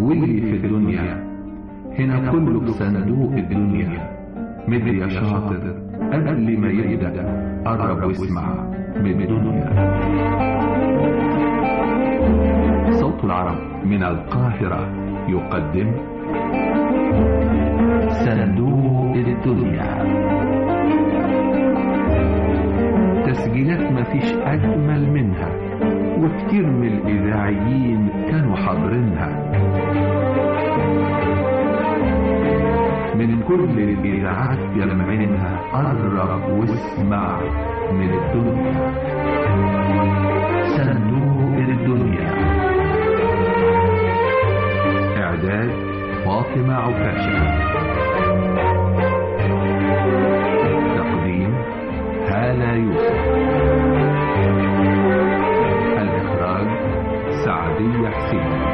واللي في الدنيا هنا كله بصندوق الدنيا مد يا شاطر قبل ما يبدأ قرب واسمع من الدنيا صوت العرب من القاهرة يقدم صندوق الدنيا تسجيلات مفيش أجمل منها وكتير من الإذاعيين كانوا حاضرينها من كل الإذاعات يلمعينها قرب واسمع من الدنيا صندوق الدنيا إعداد فاطمة عكاشة تقديم هالة يوسف الإخراج سعدية حسين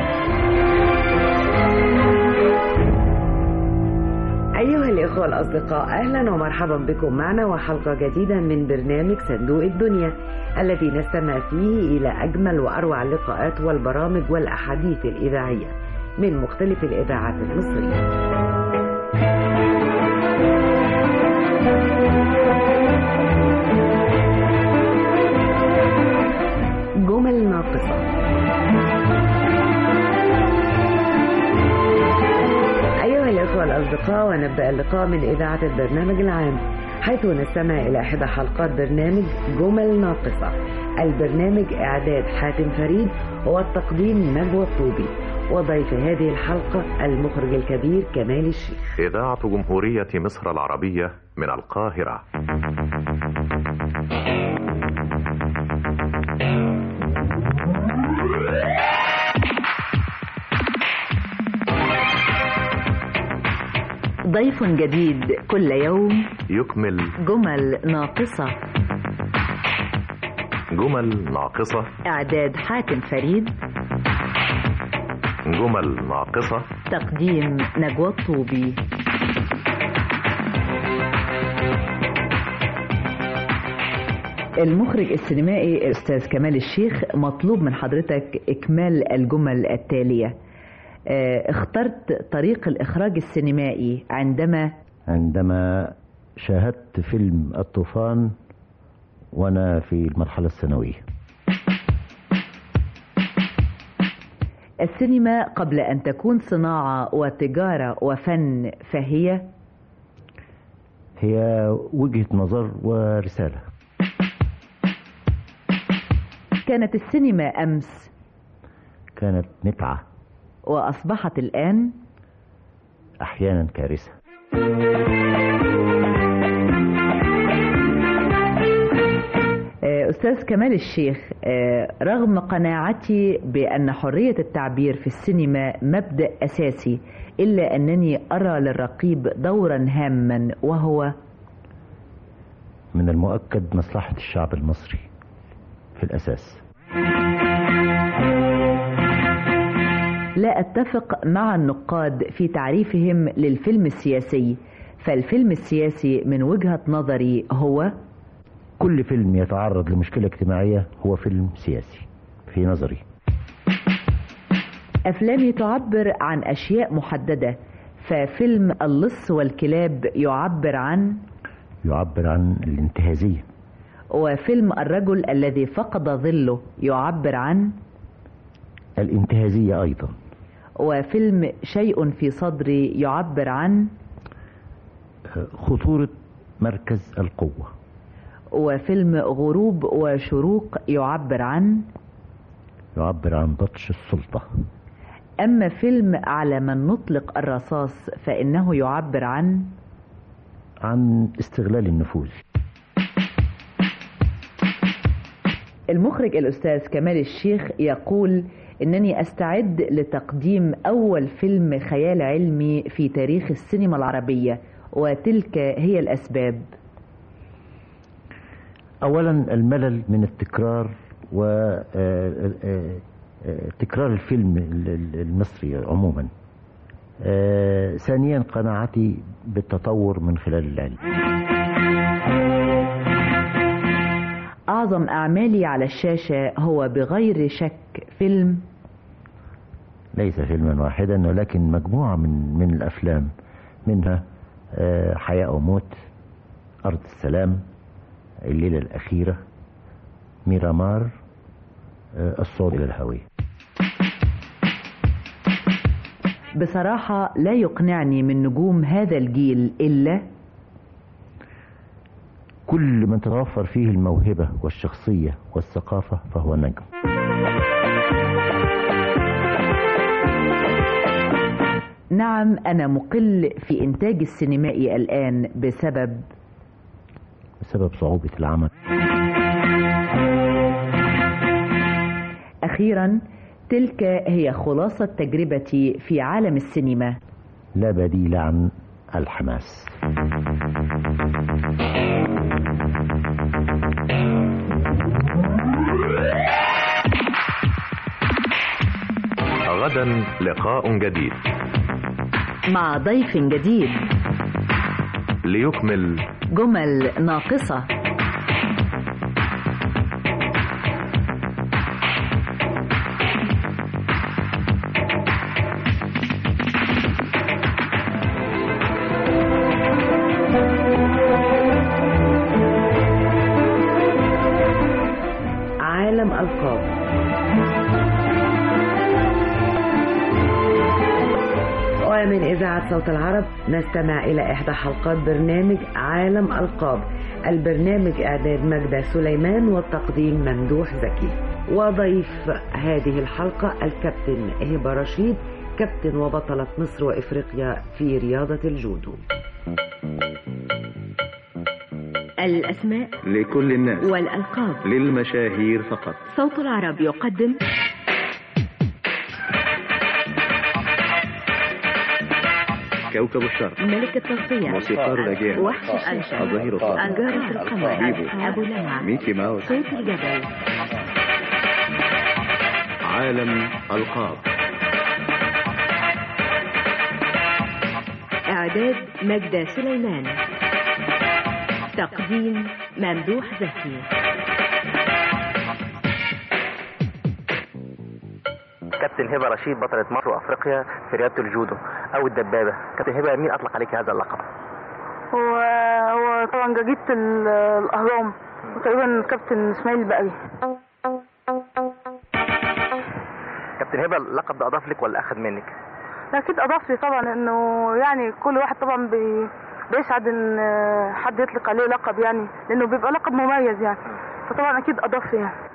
أيها الإخوة الأصدقاء أهلا ومرحبا بكم معنا وحلقة جديدة من برنامج صندوق الدنيا الذي نستمع فيه إلى أجمل وأروع اللقاءات والبرامج والأحاديث الإذاعية من مختلف الإذاعات المصرية جمل ناقصة أيها الأخوة الأصدقاء ونبدأ اللقاء من إذاعة البرنامج العام حيث نستمع إلى إحدى حلقات برنامج جمل ناقصة البرنامج إعداد حاتم فريد والتقديم نجوى الطوبي وضيف هذه الحلقة المخرج الكبير كمال الشيخ إذاعة جمهورية مصر العربية من القاهرة ضيف جديد كل يوم يكمل جمل ناقصة جمل ناقصة إعداد حاتم فريد جمل ناقصة تقديم نجوى الطوبي المخرج السينمائي الأستاذ كمال الشيخ مطلوب من حضرتك إكمال الجمل التالية آه، اخترت طريق الإخراج السينمائي عندما عندما شاهدت فيلم الطوفان وانا في المرحله الثانويه السينما قبل أن تكون صناعة وتجارة وفن فهي هي وجهه نظر ورساله كانت السينما أمس كانت متعه وأصبحت الآن احيانا كارثه آه، أستاذ كمال الشيخ آه، رغم قناعتي بأن حرية التعبير في السينما مبدأ أساسي إلا أنني أرى للرقيب دورا هاما وهو من المؤكد مصلحه الشعب المصري في الاساس لا أتفق مع النقاد في تعريفهم للفيلم السياسي فالفيلم السياسي من وجهة نظري هو كل فيلم يتعرض لمشكله اجتماعيه هو فيلم سياسي في نظري أفلامي تعبر عن أشياء محددة ففيلم اللص والكلاب يعبر عن يعبر عن الانتهازيه وفيلم الرجل الذي فقد ظله يعبر عن الانتهازيه ايضا وفيلم شيء في صدري يعبر عن خطوره مركز القوه وفيلم غروب وشروق يعبر عن يعبر عن بطش السلطه أما فيلم على من نطلق الرصاص فإنه يعبر عن عن استغلال النفوذ المخرج الأستاذ كمال الشيخ يقول إنني أستعد لتقديم أول فيلم خيال علمي في تاريخ السينما العربية وتلك هي الأسباب اولا الملل من التكرار و آه، آه، آه، تكرار الفيلم ال- ال- المصري عموما آه، ثانيا قناعتي بالتطور من خلال العلم أعظم أعمالي على الشاشة هو بغير شك فيلم ليس فيلما واحدا ولكن مجموعة من من الأفلام منها آه، حياة أو موت أرض السلام الليلة الأخيرة ميرامار آه، الصعود إلى الهوية بصراحة لا يقنعني من نجوم هذا الجيل إلا كل من تتوفر فيه الموهبة والشخصية والثقافة فهو نجم نعم أنا مقل في إنتاج السينمائي الآن بسبب بسبب صعوبة العمل أخيرا تلك هي خلاصة تجربتي في عالم السينما لا بديل عن الحماس غدا لقاء جديد مع ضيف جديد ليكمل جمل ناقصة عالم ألقاب ومن إذاعة صوت العرب نستمع إلى إحدى حلقات برنامج عالم ألقاب البرنامج إعداد مجدة سليمان والتقديم ممدوح زكي وضيف هذه الحلقة الكابتن هبة رشيد كابتن وبطلة مصر وإفريقيا في رياضة الجودو الأسماء لكل الناس والألقاب للمشاهير فقط صوت العرب يقدم كوكب الشرق ملك التصفية موسيقار الأجيال وحش الأنشا الظهير الطاهر أنجارة القمر بيبو. أبو لمعة ميكي ماوس صوت الجبل عالم ألقاب إعداد مجدة سليمان تقديم ممدوح زكي كابتن هبه رشيد بطلة مصر وافريقيا في رياضة الجودو او الدبابة كابتن هبه مين اطلق عليك هذا اللقب؟ هو هو طبعا جديدة ال- الأهرام وتقريبا كابتن إسماعيل البقري كابتن هبه اللقب ده اضاف لك ولا اخذ منك؟ أكيد أضاف لي طبعا إنه يعني كل واحد طبعا بي بيسعد إن حد يطلق عليه لقب يعني لأنه بيبقى لقب مميز يعني فطبعا أكيد أضاف لي يعني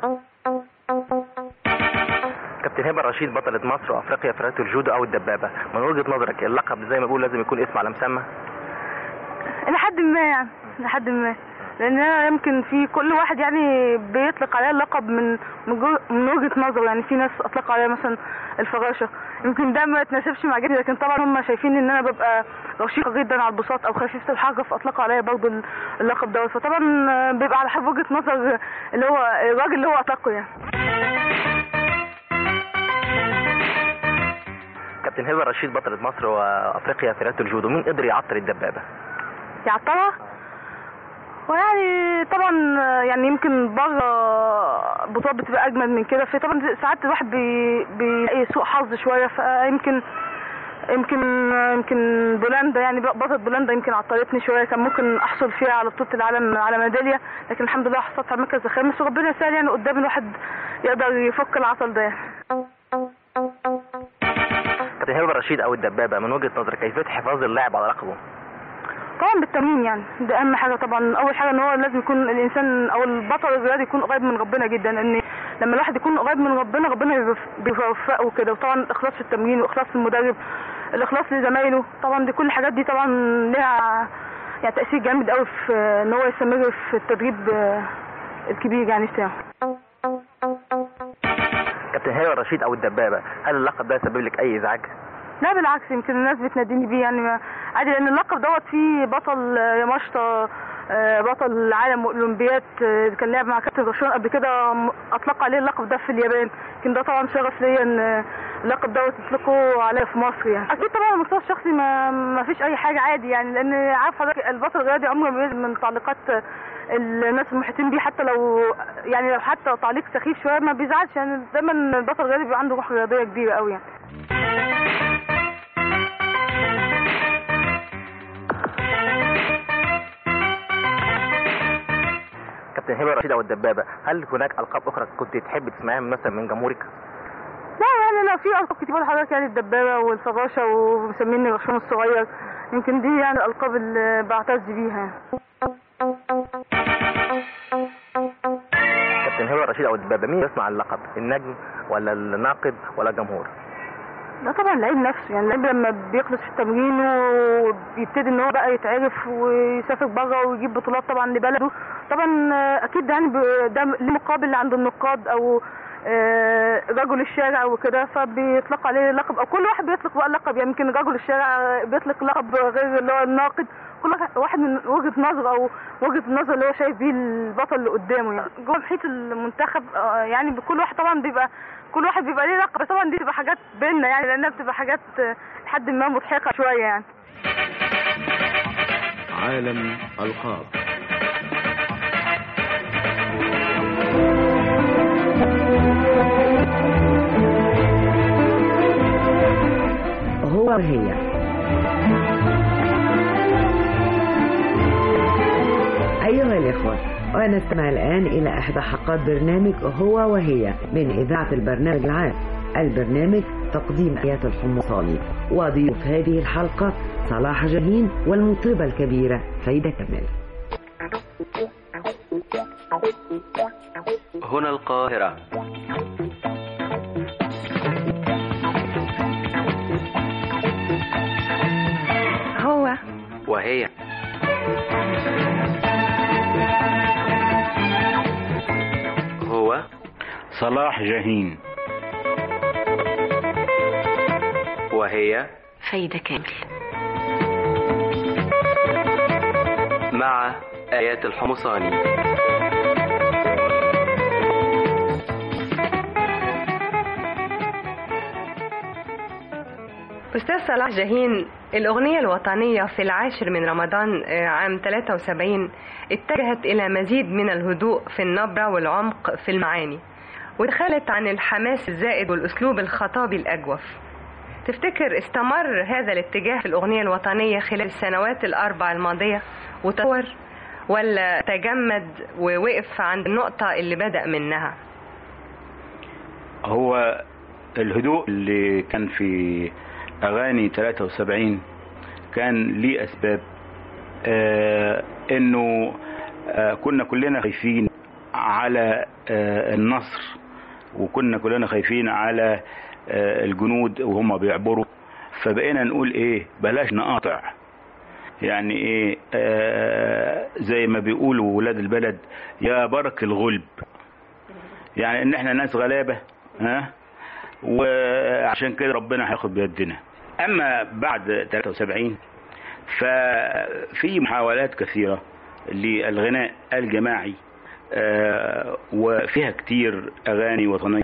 كابتن هبه رشيد بطلة مصر وافريقيا في رياضة الجودو او الدبابة من وجهة نظرك اللقب زي ما بقول لازم يكون اسم على مسمى إلى حد ما يعني إلى حد ما لأن أنا يمكن في كل واحد يعني بيطلق عليه اللقب من من جو- من وجهة نظره يعني في ناس أطلقوا عليها مثلا الفراشة يمكن ده ما يتناسبش مع جدي لكن طبعا هم شايفين إن أنا ببقى رشيقة جدا على البساط أو خفيفة الحركة فأطلقوا عليا برضه ال- اللقب دوت فطبعا بيبقى على حسب وجهة نظر اللي هو الراجل اللي هو أطلقه يعني كابتن هبه رشيد بطلة مصر وافريقيا في رياضة الجودو مين قدر يعطر الدبابة؟ يعطلها ويعني طبعا يعني يمكن بره بطولات بتبقى اجمل من كده فطبعا ساعات الواحد بي- بيلاقي سوء حظ شويه فيمكن يمكن يمكن بولندا يعني بطلة بولندا يمكن عطلتني شويه كان ممكن احصل فيها على بطوله العالم على ميداليه لكن الحمد لله حصلت على المركز الخامس وربنا يسهل يعني قدام الواحد يقدر يفك العطل ده يعني. كابتن هبه رشيد او الدبابة من وجهة نظرك كيفية حفاظ اللاعب على لقبه؟ طبعا بالتمرين يعني ده اهم حاجه طبعا اول حاجه ان هو لازم يكون الانسان او البطل الرياضي يكون قريب من ربنا جدا لان لما الواحد يكون قريب من ربنا ربنا بيوف- بيوفقه كده وطبعا الاخلاص في التمرين واخلاص في المدرب الاخلاص لزمايله طبعا دي كل الحاجات دي طبعا لها يعني تاثير جامد قوي في ان هو يستمر في التدريب آه، الكبير يعني بتاعه كابتن هبه رشيد او الدبابة هل اللقب ده سبب لك اي ازعاج؟ لا بالعكس يمكن الناس بتناديني بيه يعني ما- عادي لان اللقب دوت فيه بطل آه، يا مشطة آه، بطل العالم والاولمبياد آه، كان لعب مع كابتن رشوان قبل كده م- اطلق عليه اللقب ده في اليابان لكن ده طبعا شرف ليا ان آه، اللقب دوت يطلقوا عليه في مصر يعني اكيد طبعا على المستوى الشخصي ما ما فيش اي حاجه عادي يعني لان عارف حضرتك البطل الرياضي عمره ما بيزعل من تعليقات آه، الناس المحيطين بيه حتى لو يعني لو حتى تعليق سخيف شويه ما بيزعلش يعني دايما البطل الرياضي بيبقى عنده روح رياضيه كبيره قوي يعني كابتن هبه رشيد او الدبابه هل هناك القاب اخرى كنت تحب تسمعها مثلا من جمهورك لا يعني لا في القاب كتير حضرتك يعني الدبابه والفراشه ومسميني غشام الصغير يمكن دي يعني الالقاب اللي بعتز بيها كابتن هبه رشيد او الدبابه مين يسمع اللقب النجم ولا الناقد ولا الجمهور لا طبعا اللعيب نفسه يعني اللعيب لما بيخلص في التمرين وبيبتدي ان هو بقى يتعرف ويسافر بره ويجيب بطولات طبعا لبلده طبعا آه، اكيد ده يعني ب- ده ليه مقابل عند النقاد او آه، رجل الشارع وكده فبيطلق عليه لقب او كل واحد بيطلق بقى لقب يعني يمكن رجل الشارع بيطلق لقب غير اللي هو الناقد كل واحد- واحد من وجهه نظر او وجهه النظر اللي هو شايف بيه البطل اللي قدامه يعني جوه محيط المنتخب آه، يعني كل واحد طبعا بيبقى كل واحد بيبقى ليه لقب بس طبعا دي بتبقى حاجات بينا يعني لانها بتبقى حاجات آه، لحد ما مضحكه شويه يعني عالم ألقاب هو وهي أيها الإخوة ونستمع الآن إلى إحدى حلقات برنامج هو وهي من إذاعة البرنامج العام البرنامج تقديم آيات الحمصاني وضيوف هذه الحلقة صلاح جهين والمطربة الكبيرة فايدة كمال هنا القاهرة هو وهي هو صلاح جاهين وهي فايدة كامل مع آيات الحمصاني أستاذ صلاح جاهين الأغنية الوطنية في العاشر من رمضان آه، عام 73 اتجهت إلى مزيد من الهدوء في النبرة والعمق في المعاني ودخلت عن الحماس الزائد والأسلوب الخطابي الأجوف تفتكر استمر هذا الاتجاه في الأغنية الوطنية خلال السنوات الأربع الماضية وتطور ولا تجمد ووقف عند النقطة اللي بدأ منها هو الهدوء اللي كان في أغاني 73 كان ليه أسباب آه إنه آه كنا كلنا خايفين على آه النصر وكنا كلنا خايفين على آه الجنود وهم بيعبروا فبقينا نقول إيه بلاش نقاطع يعني إيه آه زي ما بيقولوا ولاد البلد يا برك الغلب يعني ان احنا ناس غلابه ها وعشان كده ربنا هياخد بيدنا اما بعد 73 ففي محاولات كثيره للغناء الجماعي آه، وفيها كتير اغاني وطنيه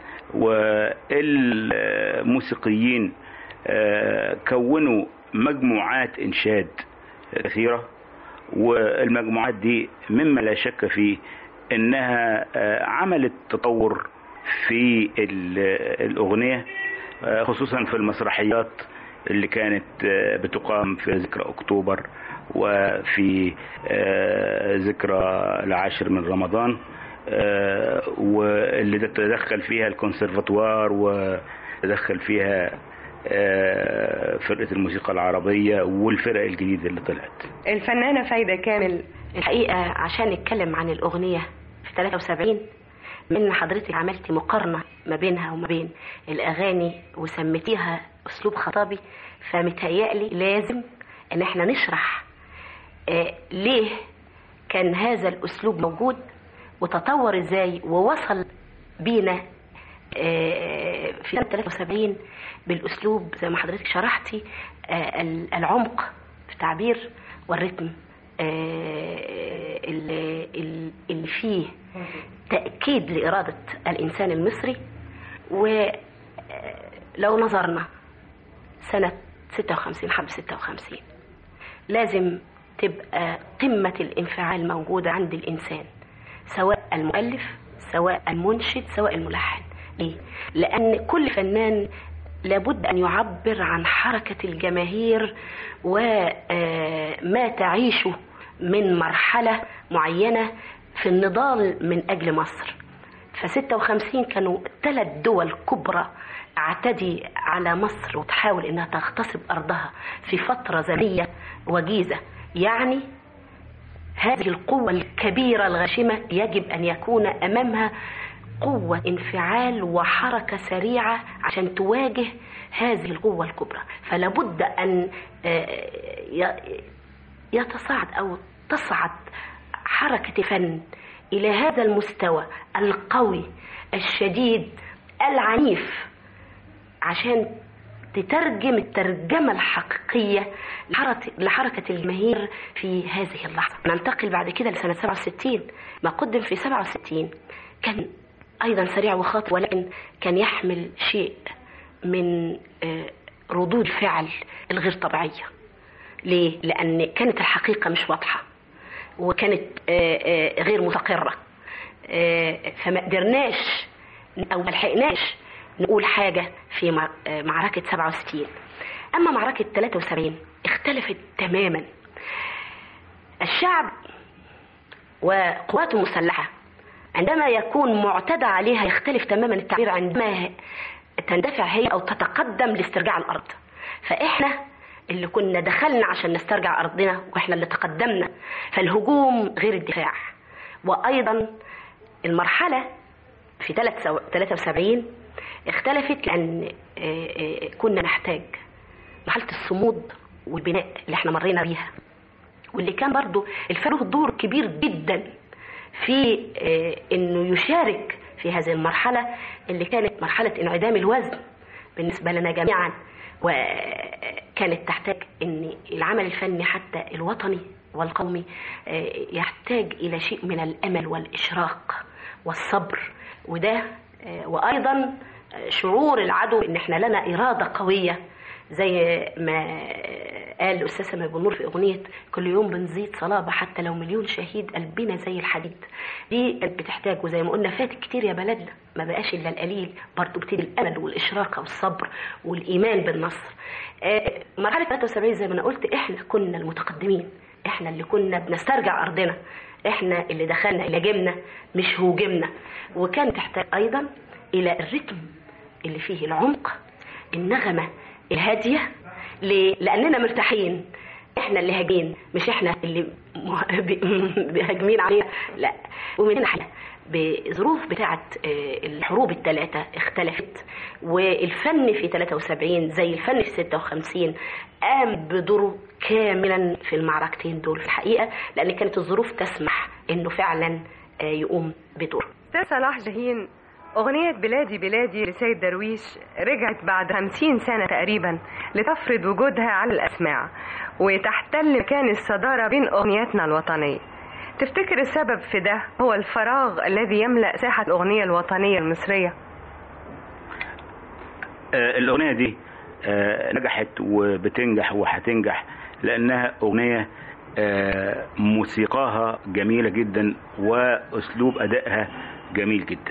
والموسيقيين آه، كونوا مجموعات انشاد كثيره والمجموعات دي مما لا شك فيه انها آه، عملت تطور في ال- الاغنيه آه، خصوصا في المسرحيات اللي كانت آه، بتقام في ذكرى اكتوبر وفي آه، ذكرى العاشر من رمضان آه، واللي تدخل فيها الكونسرفاتوار وتدخل فيها آه، فرقه الموسيقى العربيه والفرق الجديده اللي طلعت الفنانة فايدة كامل الحقيقة عشان نتكلم عن الأغنية في 73 من حضرتك عملتي مقارنة ما بينها وما بين الأغاني وسميتيها أسلوب خطابي فمتهيألي لازم إن احنا نشرح آه ليه كان هذا الأسلوب موجود وتطور إزاي ووصل بينا آه في سنة 73 بالأسلوب زي ما حضرتك شرحتي آه ال- العمق في التعبير والرتم آه، اللي اللي فيه تأكيد لإرادة الإنسان المصري ولو نظرنا سنة 56 حرب 56 لازم تبقى قمة الانفعال موجودة عند الإنسان سواء المؤلف سواء المنشد سواء الملحن ليه؟ لأن كل فنان لابد أن يعبر عن حركة الجماهير وما تعيشه من مرحلة معينة في النضال من أجل مصر ف 56 كانوا ثلاث دول كبرى اعتدي على مصر وتحاول انها تغتصب ارضها في فتره زمنيه وجيزه يعني هذه القوه الكبيره الغاشمه يجب ان يكون امامها قوه انفعال وحركه سريعه عشان تواجه هذه القوه الكبرى فلا بد ان يتصاعد او تصعد حركه فن الى هذا المستوى القوي الشديد العنيف عشان تترجم الترجمة الحقيقية لحركة الجماهير في هذه اللحظة ننتقل بعد كده لسنة 67 ما قدم في 67 كان أيضا سريع وخاطئ ولكن كان يحمل شيء من ردود فعل الغير طبيعية ليه؟ لأن كانت الحقيقة مش واضحة وكانت غير مستقرة فما قدرناش أو ما لحقناش نقول حاجة في معركة 67 أما معركة 73 اختلفت تماما الشعب وقواته المسلحة عندما يكون معتدى عليها يختلف تماما التعبير عندما تندفع هي أو تتقدم لاسترجاع الأرض فإحنا اللي كنا دخلنا عشان نسترجع أرضنا وإحنا اللي تقدمنا فالهجوم غير الدفاع وأيضا المرحلة في 73 اختلفت لأن كنا نحتاج مرحلة الصمود والبناء اللي احنا مرينا بيها واللي كان برضو الفرق دور كبير جدا في انه يشارك في هذه المرحلة اللي كانت مرحلة انعدام الوزن بالنسبة لنا جميعا وكانت تحتاج ان العمل الفني حتى الوطني والقومي يحتاج الى شيء من الامل والاشراق والصبر وده وايضا شعور العدو ان احنا لنا اراده قويه زي ما قال الاستاذ سامي بن نور في اغنيه كل يوم بنزيد صلابه حتى لو مليون شهيد قلبنا زي الحديد دي بتحتاج وزي ما قلنا فات كتير يا بلدنا ما بقاش الا القليل برضه بتدي الامل والاشراقه والصبر والايمان بالنصر مرحله 73 زي ما انا قلت احنا كنا المتقدمين احنا اللي كنا بنسترجع ارضنا احنا اللي دخلنا اللي جبنا مش هوجمنا وكان تحتاج ايضا الى الرتم اللي فيه العمق النغمه الهاديه ليه؟ لاننا مرتاحين احنا اللي هاجين مش احنا اللي هاجمين علينا لا ومن هنا حاجة بظروف بتاعه الحروب الثلاثه اختلفت والفن في 73 زي الفن في 56 قام بدوره كاملا في المعركتين دول في الحقيقه لان كانت الظروف تسمح انه فعلا يقوم بدوره. استاذ صلاح جاهين أغنية بلادي بلادي لسيد درويش رجعت بعد 50 سنة تقريبا لتفرض وجودها على الأسماع وتحتل مكان الصدارة بين أغنياتنا الوطنية تفتكر السبب في ده هو الفراغ الذي يملأ ساحة الأغنية الوطنية المصرية آه الأغنية دي آه نجحت وبتنجح وهتنجح لأنها أغنية آه موسيقاها جميلة جدا وأسلوب أدائها جميل جدا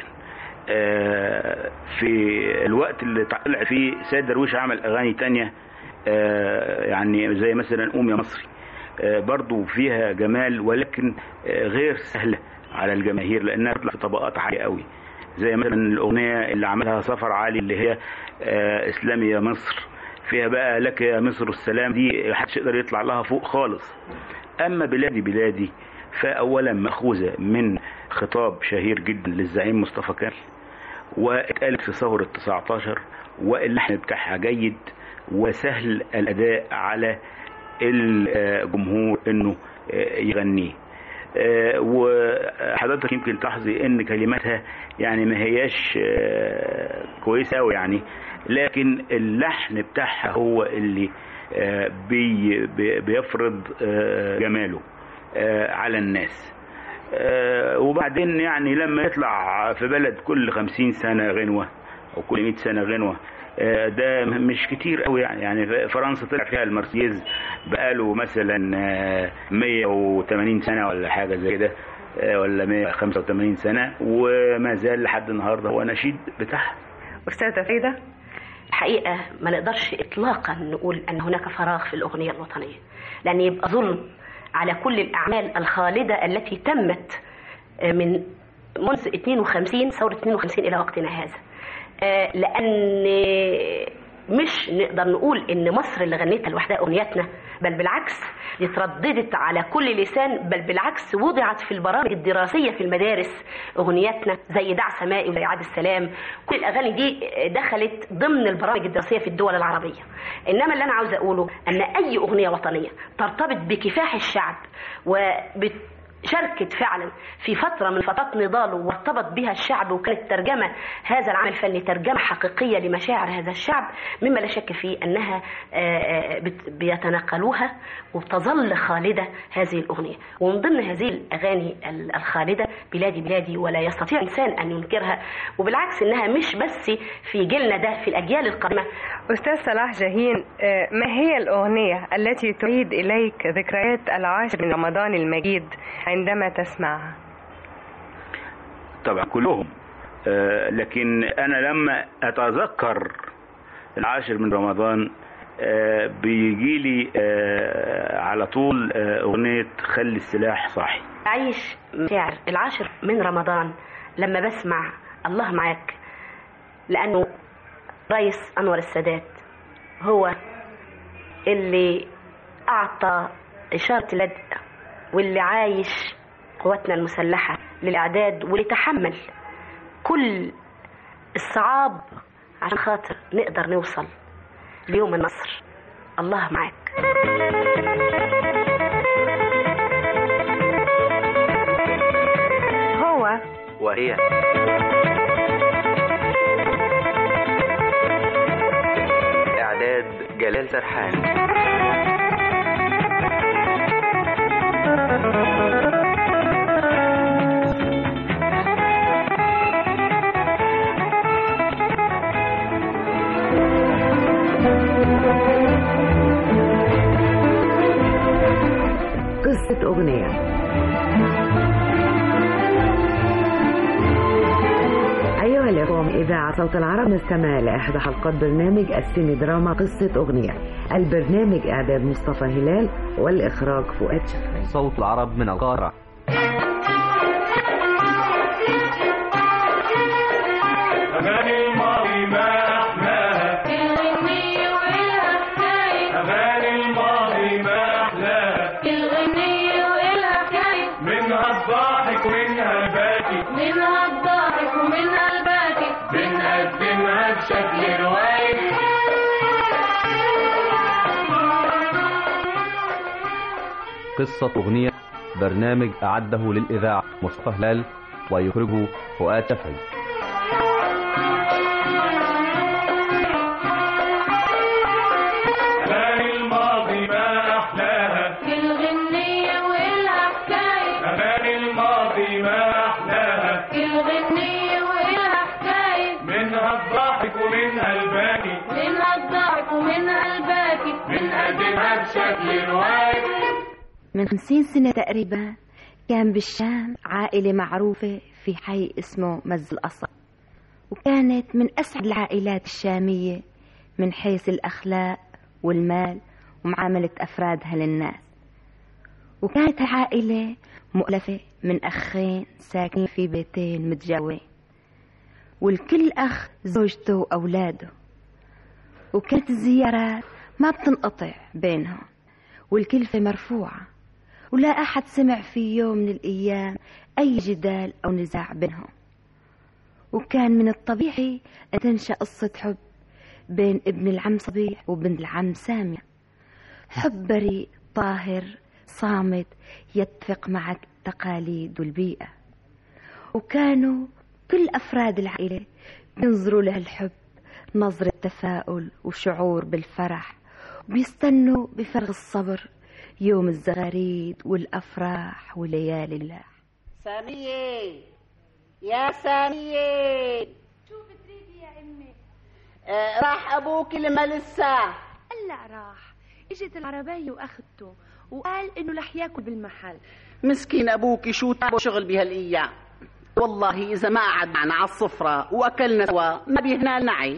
في الوقت اللي طلع فيه سيد درويش عمل اغاني تانية يعني زي مثلا قوم يا مصري برضو فيها جمال ولكن غير سهلة على الجماهير لانها تطلع في طبقات عالية قوي زي مثلا الاغنية اللي عملها سفر عالي اللي هي اسلامي يا مصر فيها بقى لك يا مصر السلام دي محدش يقدر يطلع لها فوق خالص اما بلادي بلادي فاولا ماخوذه من خطاب شهير جدا للزعيم مصطفى كامل واتقالت في ثورة 19 واللحن بتاعها جيد وسهل الأداء على الجمهور انه يغنيه وحضرتك يمكن تلاحظي ان كلماتها يعني ما هياش كويسة أوي يعني لكن اللحن بتاعها هو اللي بي بيفرض جماله على الناس وبعدين يعني لما يطلع في بلد كل خمسين سنة غنوة أو كل مئة سنة غنوة ده مش كتير قوي يعني يعني فرنسا طلع فيها المارسييز بقاله مثلا 180 سنة ولا حاجة زي كده ولا 185 سنة وما زال لحد النهارده هو نشيد بتاعها أستاذة فريدة الحقيقة ما نقدرش إطلاقا نقول أن هناك فراغ في الأغنية الوطنية لأن يبقى ظلم على كل الأعمال الخالدة التي تمت من منذ 52 ثورة 52 إلى وقتنا هذا لأن مش نقدر نقول ان مصر اللي غنيتها لوحدها اغنياتنا بل بالعكس دي ترددت على كل لسان بل بالعكس وضعت في البرامج الدراسيه في المدارس اغنياتنا زي دع سمائي وزي عاد السلام كل الاغاني دي دخلت ضمن البرامج الدراسيه في الدول العربيه انما اللي انا عاوزه اقوله ان اي اغنيه وطنيه ترتبط بكفاح الشعب وبت شاركت فعلا في فترة من فترات نضاله وارتبط بها الشعب وكانت ترجمة هذا العمل الفني ترجمة حقيقية لمشاعر هذا الشعب مما لا شك فيه أنها بيتناقلوها وتظل خالدة هذه الأغنية ومن ضمن هذه الأغاني الخالدة بلادي بلادي ولا يستطيع إنسان أن ينكرها وبالعكس إنها مش بس في جيلنا ده في الأجيال القادمة أستاذ صلاح جاهين ما هي الأغنية التي تعيد إليك ذكريات العاشر من رمضان المجيد عندما تسمعها طبعا كلهم آه لكن انا لما اتذكر العاشر من رمضان آه بيجي لي آه على طول اغنيه خلي السلاح صاحي اعيش مشاعر العاشر من رمضان لما بسمع الله معاك لانه رئيس انور السادات هو اللي اعطى اشاره البدء واللي عايش قواتنا المسلحة للإعداد واللي تحمل كل الصعاب عشان خاطر نقدر نوصل ليوم النصر الله معاك هو وهي إعداد جلال سرحان قصة أغنية أيها الإخوة إذاعة صوت العرب نستمع لإحدى حلقات برنامج السيمي دراما قصة أغنية البرنامج إعداد مصطفى هلال والإخراج فؤاد شفري صوت العرب من القاهرة أغاني الماضي ما أحلاها الغنية وإلها حكاية أغاني الماضي ما أحلاها الغنية وإلها حكاية منها الضاحك ومنها الباكي منها الضاحك ومنها الباكي بنقدمها بشكل رواية قصة أغنية برنامج أعده للإذاعة مصطفى هلال ويخرجه فؤاد شفعي أغاني الماضي ما أحلاها الغنية وإلها حكاية أغاني الماضي ما أحلاها الغنية وإلها حكاية منها الضاحك ومنها الباكي منها الضحك ومنها الباكي بنقدمها بشكل رواية من خمسين سنة تقريبا كان بالشام عائلة معروفة في حي اسمه مز القصب وكانت من أسعد العائلات الشامية من حيث الأخلاق والمال ومعاملة أفرادها للناس وكانت العائلة مؤلفة من أخين ساكنين في بيتين متجاورين والكل أخ زوجته وأولاده وكانت الزيارات ما بتنقطع بينهم والكلفة مرفوعة ولا أحد سمع في يوم من الأيام أي جدال أو نزاع بينهم وكان من الطبيعي أن تنشأ قصة حب بين ابن العم صبيح وبنت العم سامية حب بريء طاهر صامت يتفق مع التقاليد والبيئة وكانوا كل أفراد العائلة بينظروا لهالحب نظرة تفاؤل وشعور بالفرح وبيستنوا بفرغ الصبر يوم الزغاريد والأفراح وليالي اللاح سامية يا سامية شو بتريدي يا امي آه راح ابوك لما لسه هلا راح اجت العربية واخدته وقال انه رح ياكل بالمحل مسكين ابوك شو تعبه شغل بهالايام والله اذا ما قعد معنا على الصفرة واكلنا سوا ما بيهنا لنا عيش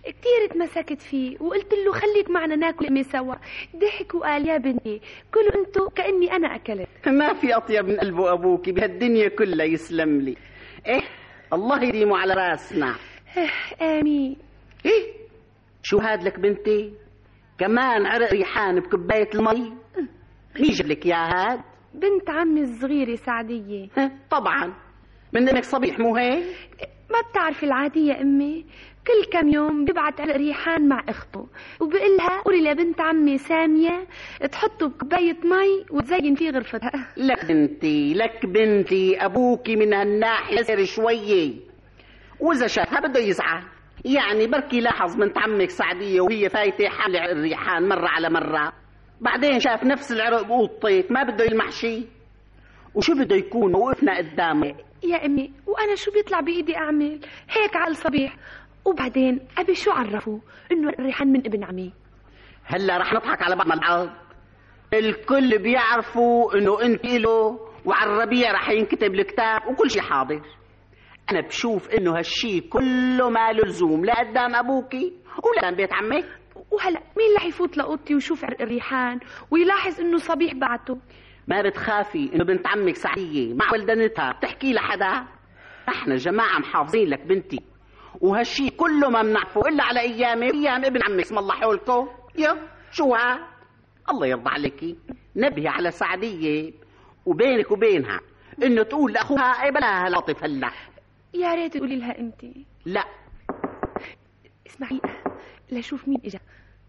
كتير اتمسكت فيه وقلت له خليك معنا ناكل أمي سوا ضحك وقال يا بنتي كلوا انتو كأني أنا أكلت ما في أطيب من قلب أبوك بهالدنيا كلها يسلم لي إيه الله يديمه على راسنا آمين إيه شو هاد لك بنتي كمان عرق ريحان بكباية المي مين جاب لك يا هاد بنت عمي الصغيرة سعدية طبعا من انك صبيح مو هيك ما بتعرفي العادية أمي كل كم يوم بيبعت على ريحان مع اخته وبقول لها قولي لبنت عمي سامية تحطه بكوباية مي وتزين فيه غرفتها لك بنتي لك بنتي ابوكي من هالناحية سر شوية واذا شافها بده يزعل يعني بركي لاحظ بنت عمك سعدية وهي فايتة حال الريحان مرة على مرة بعدين شاف نفس العرق بأوضتك ما بده يلمح شي وشو بده يكون وقفنا قدامه يا أمي وأنا شو بيطلع بإيدي أعمل هيك على الصبيح وبعدين أبي شو عرفوا إنه الريحان من ابن عمي هلا رح نضحك على بعض العض الكل بيعرفوا انه انت له وعلى الربيع رح ينكتب الكتاب وكل شيء حاضر انا بشوف انه هالشي كله ما له لزوم لا قدام ابوكي ولا قدام بيت عمك وهلا مين رح يفوت لأوضتي ويشوف عرق الريحان ويلاحظ إنه صبيح بعته ما بتخافي انه بنت عمك سعدية مع ولدنتها بتحكي لحدا احنا جماعة محافظين لك بنتي وهالشي كله ما بنعرفه الا على ايامي وايام ابن عمك اسم الله حولكم يا شو هاد الله يرضى عليكي نبهي على سعدية وبينك وبينها انه تقول لاخوها اي بلاها لطف هلا يا ريت تقولي لها أنت لا اسمعي لشوف مين إجا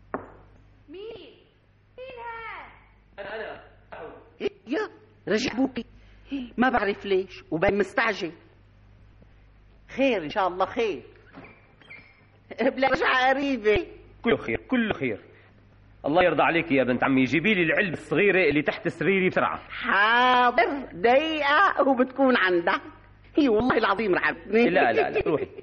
يا رجع ابوكي ما بعرف ليش وبين مستعجل خير ان شاء الله خير بلا رجعة قريبة كله خير كله خير الله يرضى عليك يا بنت عمي جيبي لي العلبة الصغيرة اللي تحت سريري بسرعة حاضر دقيقة وبتكون عندها هي والله العظيم رعبتني لا لا لا روحي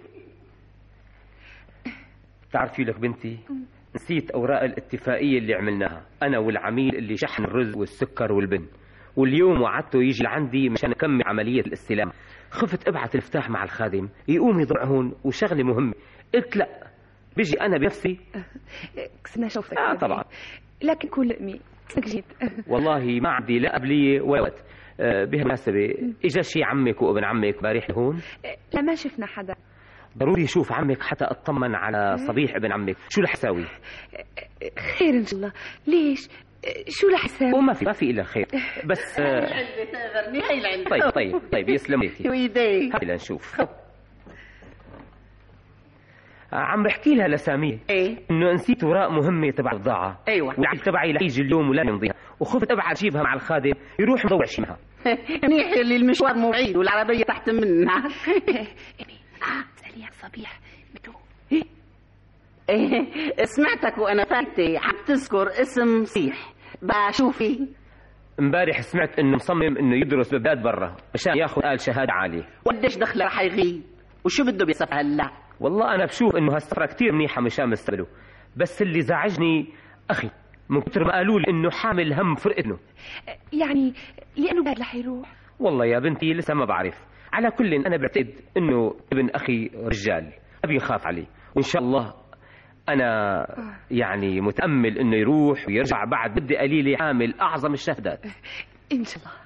تعرفي لك بنتي نسيت أوراق الاتفاقية اللي عملناها أنا والعميل اللي شحن الرز والسكر والبن واليوم وعدته يجي لعندي مشان نكمل عملية الاستلام خفت ابعت المفتاح مع الخادم يقوم يضرع هون وشغلة مهمة قلت لا بيجي أنا بنفسي كسنا شوفتك آه طبعا لكن كل أمي كسنك جيت والله ما عندي لا قبلية ولا وقت آه، بهالمناسبة إجا شي عمك وابن عمك بارح لهون لا ما شفنا حدا ضروري اشوف عمك حتى اطمن على صبيح ابن عمك شو رح اساوي خير إن شاء الله ليش شو رح اسوي وما في ما في الا خير بس آه، العلبة تغرني هي العلبة طيب طيب طيب يسلم ليكي ويديك هاي لنشوف آه، عم بحكي لها لسامية ايه انه نسيت اوراق مهمة تبع البضاعة ايوه والعيل تبعي رح يجي اليوم ولا يمضيها وخفت ابعد اجيبها مع الخادم يروح مضوع شي معها منيح اللي المشوار مو بعيد والعربية تحت منها اسألي عن صبيح بتو إيه، سمعتك وانا فايتة عم تذكر اسم صيح بشوفي امبارح سمعت انه مصمم انه يدرس ببلاد برا مشان ياخذ آل شهادة عالية وقديش دخله رح يغيب وشو بده بيصف هلا والله انا بشوف انه هالسفرة كتير منيحة مشان مستقبله بس اللي زعجني اخي من كتر ما قالوا لي انه حامل هم فرقتنا يعني لأنه بعد رح يروح والله يا بنتي لسه ما بعرف على كل انا بعتقد انه ابن اخي رجال ابي يخاف عليه وان شاء الله انا يعني متامل انه يروح ويرجع بعد بدي قليله عامل اعظم الشهادات إن شاء الله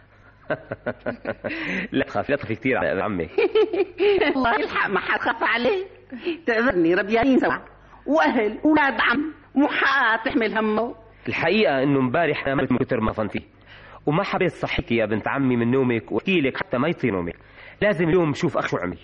لا تخاف لا تخافي كثير على ابن عمي الله يلحق ما حد خاف عليه تقدرني ربيانين سوا واهل اولاد عم مو حقها تحمل همه الحقيقه انه امبارح نامت من كثر ما ظنتي وما حبيت صحيك يا بنت عمي من نومك واحكي لك حتى ما يطير نومك لازم اليوم نشوف اخ شو عمل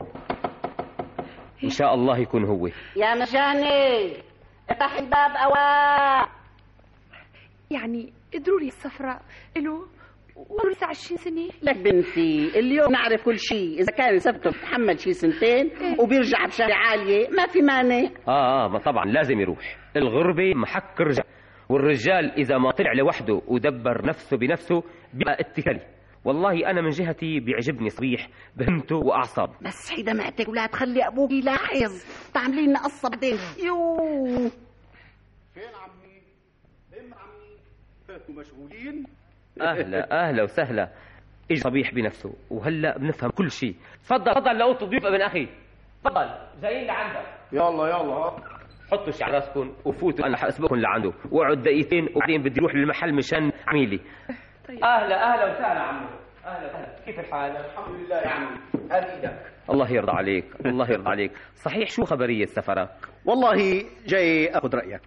ان شاء الله يكون هو يا مجاني افتح الباب اوان يعني ضروري الصفراء له ضروري 29 سنة لك بنتي اليوم نعرف كل شيء اذا كان سبته بتحمل شي سنتين وبيرجع بشهر عالية ما في مانع اه اه ما طبعا لازم يروح الغربة محك رجع والرجال اذا ما طلع لوحده ودبر نفسه بنفسه بيبقى اتكالي والله انا من جهتي بيعجبني صبيح بهمته واعصابه بس حيدا معتك ولا تخلي ابوك يلاحظ تعملي لنا قصة بعدين يو فين عمي؟ فين عمي؟ مشغولين؟ اهلا اهلا وسهلا اجى صبيح بنفسه وهلا بنفهم كل شيء تفضل تفضل لأوضة ضيوف ابن اخي تفضل جايين لعندك يلا يلا حطوا شي على راسكم وفوتوا انا حاسبكم لعنده واقعد دقيقتين وبعدين بدي اروح للمحل مشان عميلي طيب. اهلا اهلا وسهلا عمو اهلا وسهلا كيف الحال الحمد لله يا عمي هات ايدك الله يرضى عليك الله يرضى عليك صحيح شو خبريه سفرك والله جاي اخذ رايك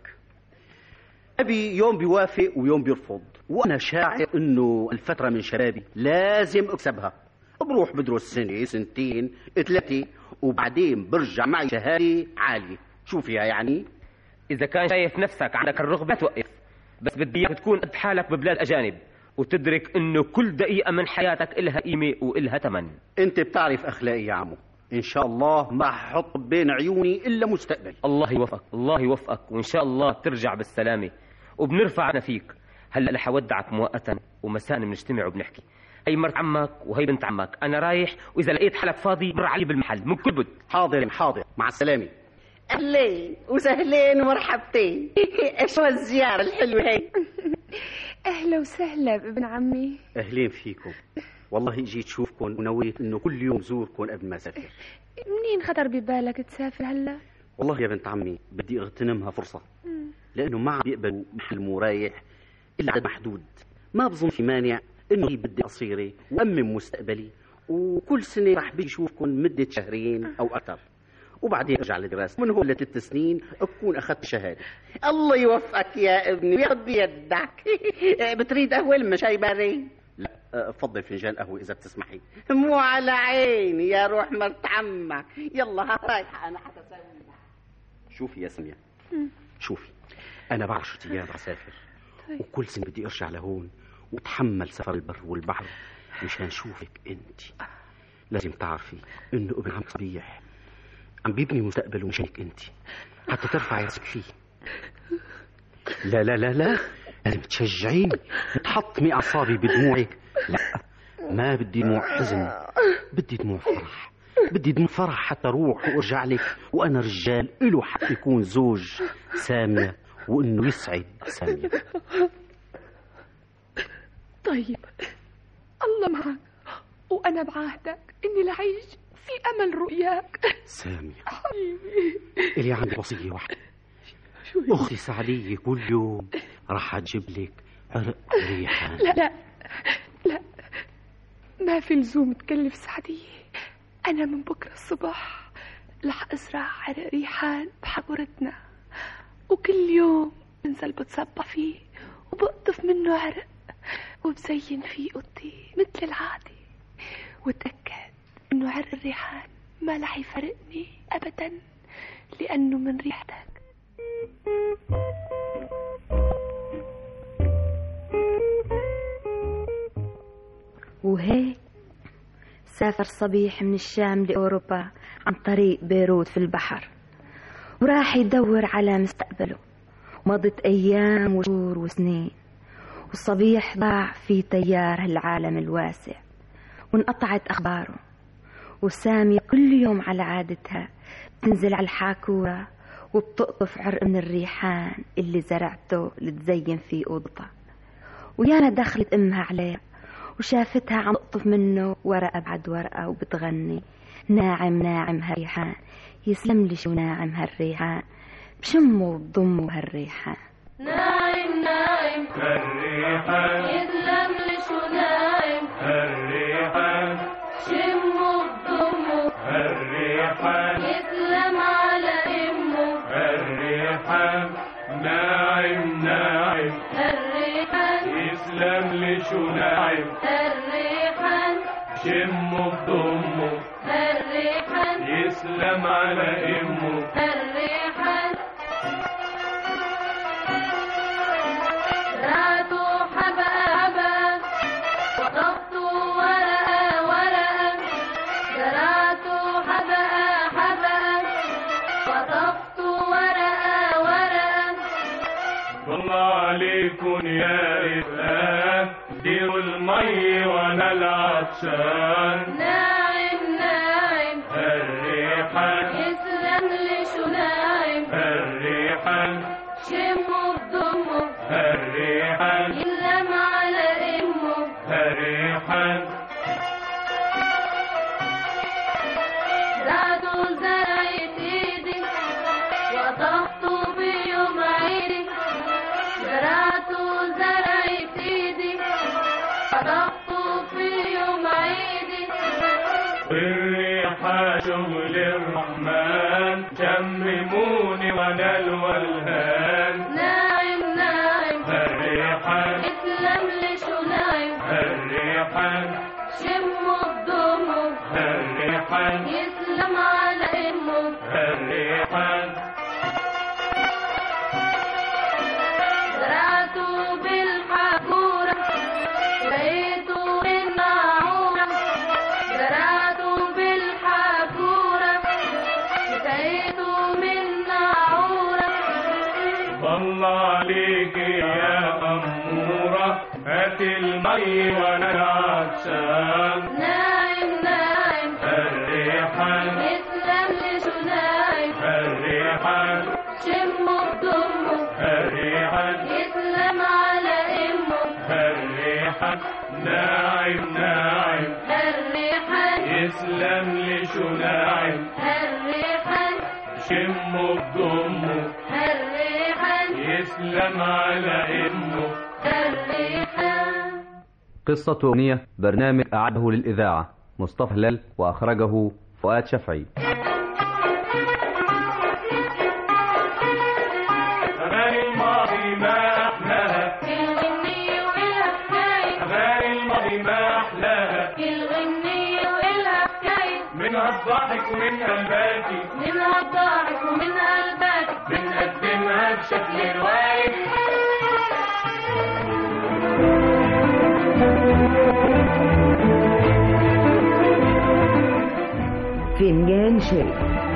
ابي يوم بيوافق ويوم بيرفض وانا شاعر انه الفتره من شبابي لازم اكسبها بروح بدرس سنه سنتين ثلاثه وبعدين برجع معي شهاده عاليه شو فيها يعني اذا كان شايف نفسك عندك الرغبه توقف بس بدي اياك تكون قد حالك ببلاد اجانب وتدرك انه كل دقيقه من حياتك إلها قيمه وإلها ثمن انت بتعرف اخلاقي يا عمو ان شاء الله ما ححط بين عيوني الا مستقبل الله يوفقك الله يوفقك وان شاء الله ترجع بالسلامه وبنرفعنا فيك هلا رح اودعك مؤقتا ومساء بنجتمع وبنحكي هي مرت عمك وهي بنت عمك انا رايح واذا لقيت حالك فاضي مر علي بالمحل من كل بد حاضر حاضر مع السلامه اهلين وسهلين ومرحبتين شو الزياره الحلوه هي اهلا وسهلا بابن عمي اهلين فيكم والله جيت شوفكم ونويت انه كل يوم زوركم قبل ما اسافر منين خطر ببالك تسافر هلا والله يا بنت عمي بدي اغتنمها فرصه لانه ما عم بيقبلوا محل مرايح الا عدد محدود ما بظن في مانع انه هي بدي قصيره وامن مستقبلي وكل سنه رح بيجي اشوفكم مده شهرين او اكثر وبعدين ارجع للدراسه من هون لثلاث سنين اكون اخذت شهاده الله يوفقك يا ابني وياخذ بيدك بتريد قهوه ولا شاي بارد لا افضل فنجان قهوه اذا بتسمحي مو على عيني يا روح مرت عمك يلا ها رايحه انا حتسوي شوفي يا سمية شوفي انا بعد عشرة ايام اسافر وكل سنه بدي ارجع لهون واتحمل سفر البر والبحر مشان شوفك انت لازم تعرفي انه ابن عم صبيح عم بيبني مستقبله مشانك انت حتى ترفعي راسك فيه لا لا لا لا لازم تشجعيني تحطمي اعصابي بدموعك لا ما بدي دموع حزن بدي دموع فرح بدي دموع فرح حتى اروح وارجع لك وانا رجال له حق يكون زوج ساميه وانه يسعد ساميه طيب الله معك وانا بعهدك اني لعيش في امل رؤياك ساميه حبيبي الي عندي وصيه واحده اختي سعديه كل يوم راح اجيب لك عرق ريحان لا لا لا ما في لزوم تكلف سعدية أنا من بكرة الصبح رح أزرع عرق ريحان بحضرتنا وكل يوم بنزل بتصبى فيه وبقطف منه عرق وبزين فيه اوضتي مثل العادة وتأكد إنه عرق الريحان ما رح يفرقني أبدا لأنه من ريحتك وهيك سافر صبيح من الشام لأوروبا عن طريق بيروت في البحر وراح يدور على مستقبله مضت أيام وشهور وسنين والصبيح ضاع في تيار هالعالم الواسع وانقطعت أخباره وسامية كل يوم على عادتها بتنزل على الحاكورة وبتقطف عرق من الريحان اللي زرعته لتزين فيه أوضتها ويانا دخلت أمها عليها وشافتها عم تقطف منه ورقة بعد ورقة وبتغني ناعم ناعم هالريحان يسلم لي شو ناعم هالريحان بشمه وبضمه هالريحان نايم نايم الريحان يسلم لي شو نايم الريحان شمه بضمه الريحان يسلم على امه الريحان ناعم ناعم الريحان يسلم لي شو ناعم الريحان شمه بضمه الريحان يسلم على امه الريحان زرعته حبة حبة وقفته ورقة ورقة زرعته حبة حبة وقفته ورقة ورقة والله عليكن يا إخوان ديروا المي وانا العطشان ناعم ناعم الريحان يسلم لي شو ناعم الريحان شمه بضمه الريحان يسلم على امه الريحان زادوا زرع للرحمن شمموني وانا الولهان ناعم ناعم الريحان اسلم لشو ناعم الريحان شموا الضمه الريحان يسلم على امه الريحان زرعته بالحقورة لقيته من معورة زرعته بالحقورة لقيته من معورة الله عليك يا أمورة هات المي وانا عطشان ناعم ناعم الريحان اسلم لشو ناعم الريحان شموا الضمه الريحان يسلم على امه الريحان ناعم ناعم الريحان يسلم لشو ناعم الريحان شمه بضمه الريحان يسلم على امه الريحان قصة أغنية برنامج أعده للإذاعة مصطفى هلال وأخرجه فؤاد شفعي أغاني الماضي ما أحلاها الغنية والحكاية أغاني الماضي ما أحلاها الغنية والحكاية منها الضحك ومنها الباكي منها الضحك ومنها البكي بنقدمها بشكل رواية فنجان شاي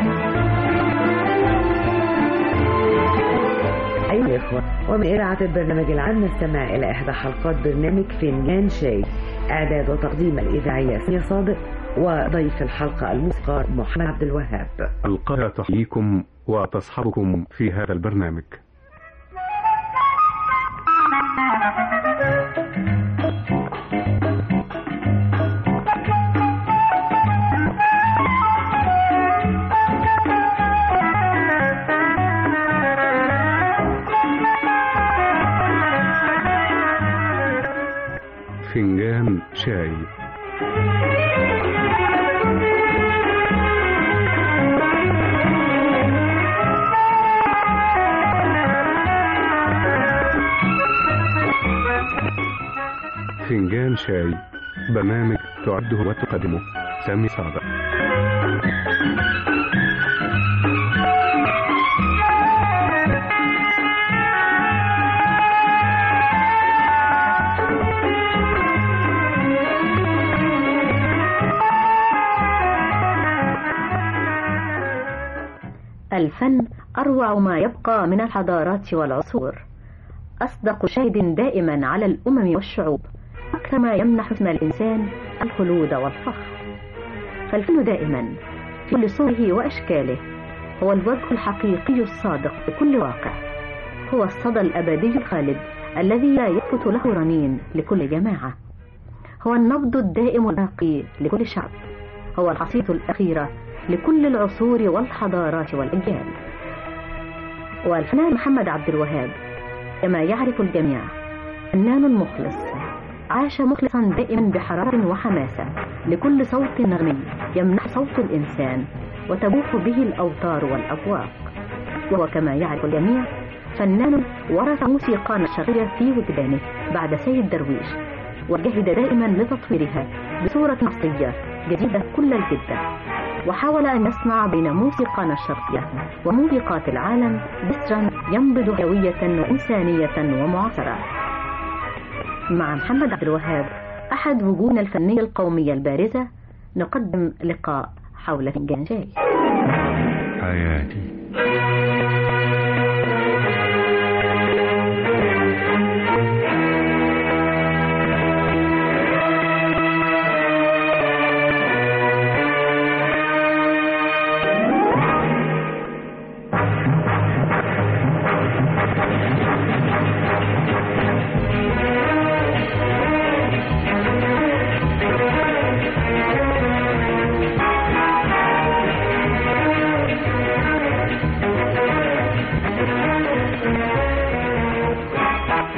أيها الإخوة ومن إذاعة البرنامج العام نستمع إلى إحدى حلقات برنامج فنجان شاي إعداد وتقديم الإذاعية سمية صادق وضيف الحلقة الموسيقار محمد عبد الوهاب القاهرة تحييكم وتصحبكم في هذا البرنامج فنجان شاي فنجان شاي برنامج تعده وتقدمه سامي صادق الفن أروع ما يبقى من الحضارات والعصور أصدق شاهد دائما على الأمم والشعوب أكثر ما يمنح اسم الإنسان الخلود والفخر فالفن دائما في كل صوره وأشكاله هو الوجه الحقيقي الصادق لكل واقع هو الصدى الأبدي الخالد الذي لا يثبت له رنين لكل جماعة هو النبض الدائم الباقي لكل شعب هو الحصيلة الأخيرة لكل العصور والحضارات والأجيال والفنان محمد عبد الوهاب كما يعرف الجميع فنان مخلص عاش مخلصا دائما بحرارة وحماسة لكل صوت نغمي يمنح صوت الإنسان وتبوح به الأوتار والأبواق وهو كما يعرف الجميع فنان ورث موسيقانا الشرقية في وجدانه بعد سيد درويش وجهد دائما لتطويرها بصورة عصرية جديدة كل الجدة وحاول أن يصنع بين موسيقانا الشرقية وموسيقات العالم جسرا ينبض هوية وإنسانية ومعاصرة مع محمد عبد الوهاب أحد وجوهنا الفنية القومية البارزة نقدم لقاء حول فنجان شاي حياتي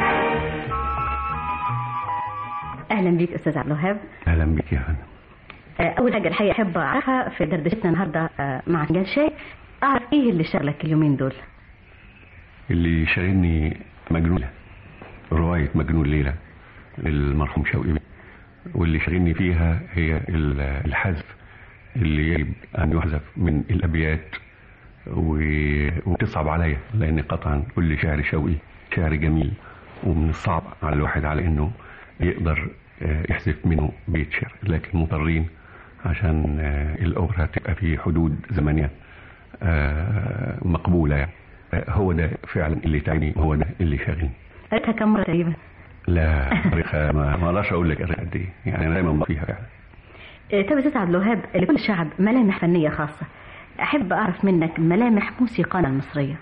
أهلا بك أستاذ عبد الوهاب اهلا بك يا فندم آه، أول حاجة الحقيقة أحب أعرفها في دردشتنا النهاردة آه، مع فنجان شاي أعرف إيه اللي شغلك اليومين دول اللي شاغلني مجنون رواية مجنون ليلى للمرحوم شوقي بيه. واللي شاغلني فيها هي ال- الحذف اللي يجب أن يحذف من الأبيات و- وتصعب عليا لأن قطعا كل شعر شوقي شعر جميل ومن الصعب على الواحد على إنه يقدر آه، يحذف منه بيت شعر لكن مضطرين عشان آه، الأوبرا تبقى في حدود زمنية آه، مقبولة يعني آه، هو ده فعلا اللي تعبني هو ده اللي شاغلني قريتها كم مرة تقريبا لا طريقة ما ما اقدرش اقول لك قد ايه يعني انا دايما فيها فعلا آه، طب يا أستاذ عبد الوهاب لكل شعب ملامح فنية خاصة أحب أعرف منك ملامح موسيقانا المصرية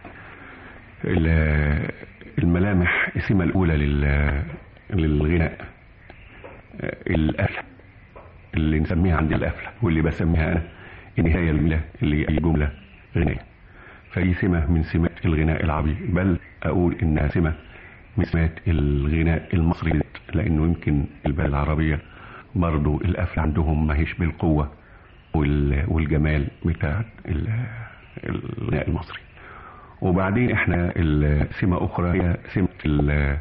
ال- الملامح السمة الأولى لل- للغناء آه، القفلة اللي نسميها عندي القفلة واللي بسميها أنا النهاية الجملة اللي أي جملة غنائية فدي سمة من سمات الغناء العربي بل أقول إنها سمة من سمات الغناء المصري بالذات، لأنه يمكن البلد العربية برضو القفلة عندهم ما هيش بالقوة وال- والجمال بتاع ال- الغناء المصري وبعدين احنا السمة أخرى هي سمة ال-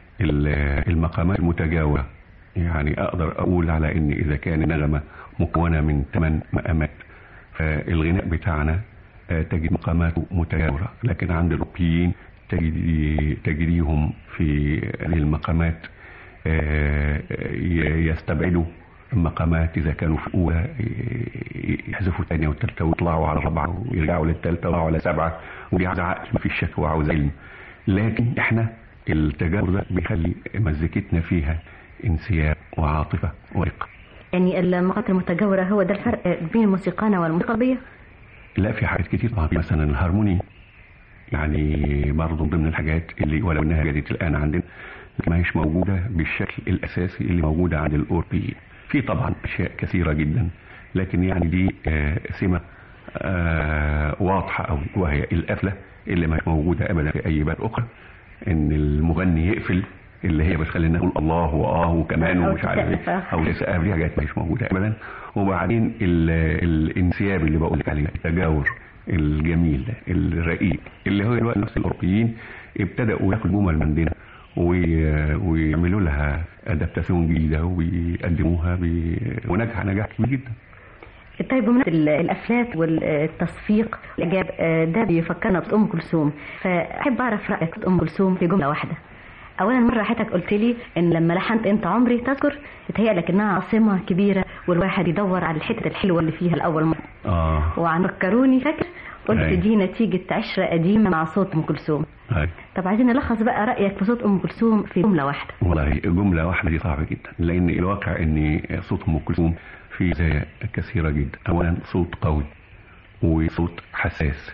ال- المقامات المتجاورة يعني أقدر أقول على إن إذا كان النغمة مكونة من ثمان مقامات فالغناء بتاعنا آه، تجد مقاماته متجاورة لكن عند الأوروبيين تجد تجديهم في هذه المقامات آه، ي- يستبعدوا المقامات إذا كانوا في أولى ي- يحذفوا الثانية والثالثة ويطلعوا على الرابعة ويرجعوا للثالثة ويطلعوا على سبعة ودي عاوزة عقل ما فيش شك وعاوزة علم لكن احنا التجاور ده بيخلي مزيكتنا فيها انسياب وعاطفة ورقة يعني المقاطع المتجاورة هو ده الفرق بين موسيقانا والموسيقى الغربية لا في حاجات كتير طبعا مثلا الهارموني يعني برضه من ضمن الحاجات اللي ولو انها جدت الان عندنا لكن ما هيش موجوده بالشكل الاساسي اللي موجوده عند الاوروبيين في طبعا اشياء كثيره جدا لكن يعني دي آه، سمه آه، واضحه قوي وهي القفله اللي ما موجوده ابدا في اي بلد اخرى ان المغني يقفل اللي هي بتخلينا نقول الله واه وكمان أو ومش عارف تسقف. ايه او تسقف دي حاجات مش موجوده ابدا وبعدين ال- الانسياب اللي بقول لك عليه التجاور الجميل ده الرقيق اللي هو الوقت نفس الاوروبيين ابتدأوا ياخدوا جمل من عندنا وي- ويعملوا لها ادابتاسيون جديده ويقدموها ب... ونجح نجاح كبير جدا طيب بمناسبة ال- الأفلات والتصفيق الإعجاب آه، ده بيفكرنا بأم كلثوم فأحب أعرف رأيك في أم كلثوم في جملة واحدة أولا مرة حضرتك قلت لي إن لما لحنت أنت عمري تذكر تهيألك إنها عاصمة كبيرة والواحد يدور على الحتة الحلوة اللي فيها الأول مرة اه وعن فكروني فاكر قلت أيوة. دي نتيجة عشرة قديمة مع صوت أم كلثوم هاي. طب عايزين نلخص بقى رأيك في صوت أم كلثوم في جملة واحدة والله جملة واحدة دي صعبة جدا لأن الواقع إن صوت أم كلثوم فيه مزايا كثيرة جدا أولا صوت قوي وصوت حساس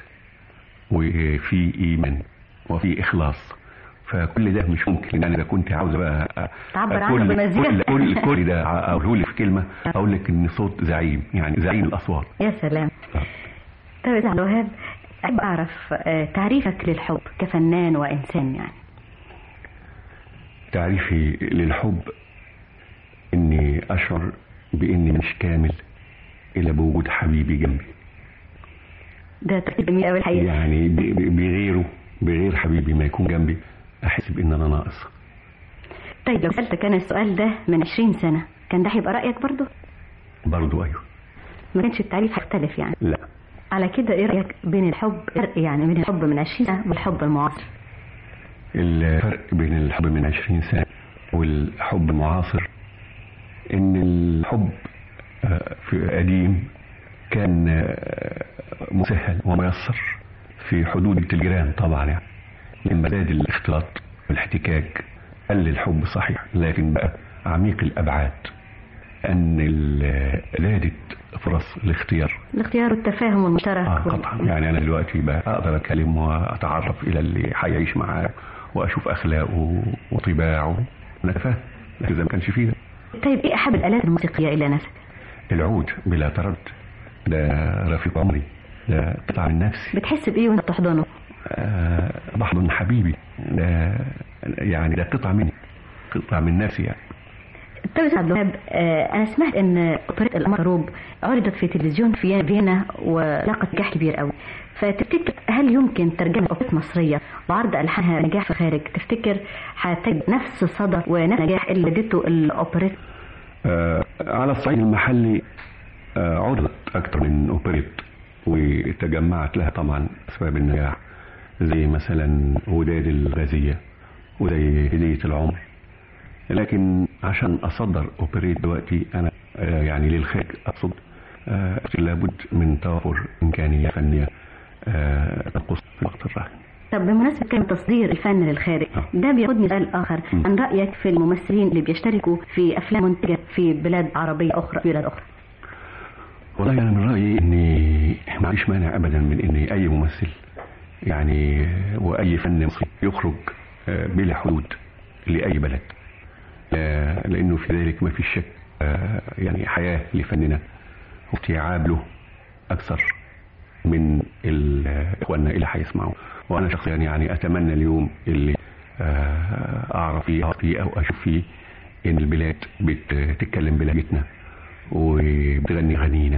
وفي إيمان وفي إخلاص فكل ده مش ممكن لأن أنا إذا كنت عاوز بقى تعبر عنه كل بمزيكا. كل كل كل ده أقوله لي في كلمة أقول لك إن صوت زعيم يعني زعيم الأصوات يا سلام طيب يا عبد الوهاب أحب أعرف آه، تعريفك للحب كفنان وإنسان يعني تعريفي للحب اني اشعر باني مش كامل الا بوجود حبيبي جنبي ده ترتيب جميل قوي الحقيقة يعني ب- ب- بغيره بغير حبيبي ما يكون جنبي احس بان انا ناقص طيب لو سألتك أنا السؤال ده من 20 سنة كان ده هيبقى رأيك برضه برضو ايوه ما كانش التعريف هيختلف يعني لا على كده ايه رأيك بين الحب فرق يعني بين الحب من 20 سنة والحب المعاصر الفرق بين الحب من عشرين سنة والحب المعاصر ان الحب آه، في قديم كان آه، مسهل وميسر في حدود التلجرام طبعا يعني لما زاد الاختلاط والاحتكاك قل الحب صحيح لكن بقى عميق الابعاد ان ال- زادت فرص الاختيار الاختيار والتفاهم والمشترك آه وال- طبعا يعني انا دلوقتي بقى اقدر اتكلم واتعرف الى اللي هيعيش معاه واشوف اخلاقه وطباعه نتفاهم لكن اذا ما كانش فيه ده طيب ايه أحب الآلات الموسيقية إلى نفسك العود بلا تردد ده رفيق عمري ده قطع من نفسي بتحس بإيه وأنت بتحضنه آه بحضن حبيبي ده يعني ده قطعة مني قطعة من نفسي يعني طيب يا عبد الوهاب آه، انا سمعت ان اوبريت القمر الروب عرضت في تلفزيون في فيينا ولاقت نجاح كبير قوي فتفتكر هل يمكن ترجمة أوبريت مصرية وعرض ألحانها نجاح في الخارج تفتكر هتجد نفس الصدى ونفس النجاح اللي ادته الأوبريت آه، على الصعيد المحلي آه، عرضت أكثر من أوبريت وتجمعت لها طبعا أسباب النجاح زي مثلا وداد الغازية وزي هدية العمر لكن عشان أصدر أوبريت دلوقتي أنا آه، يعني للخارج أقصد آه، لابد من توفر إمكانية فنية آه، تنقص في الوقت الراهن طب بمناسبة كلمة تصدير الفن للخارج ده بياخدني سؤال آخر عن رأيك في الممثلين اللي بيشتركوا في أفلام منتجة في بلاد عربية أخرى في بلاد أخرى والله أنا من رأيي إني ما عنديش مانع أبدا من إن أي ممثل يعني وأي فن مصري يخرج آه، بلا حدود لأي بلد آه، لأنه في ذلك ما فيش شك آه، يعني حياة لفننا واستيعاب له أكثر من ال- إخواننا اللي هيسمعوا وأنا شخصيا يعني أتمنى اليوم اللي آه، أعرف فيه أعرف فيه أو أشوف فيه إن البلاد بتتكلم بلهجتنا وبتغني غنينا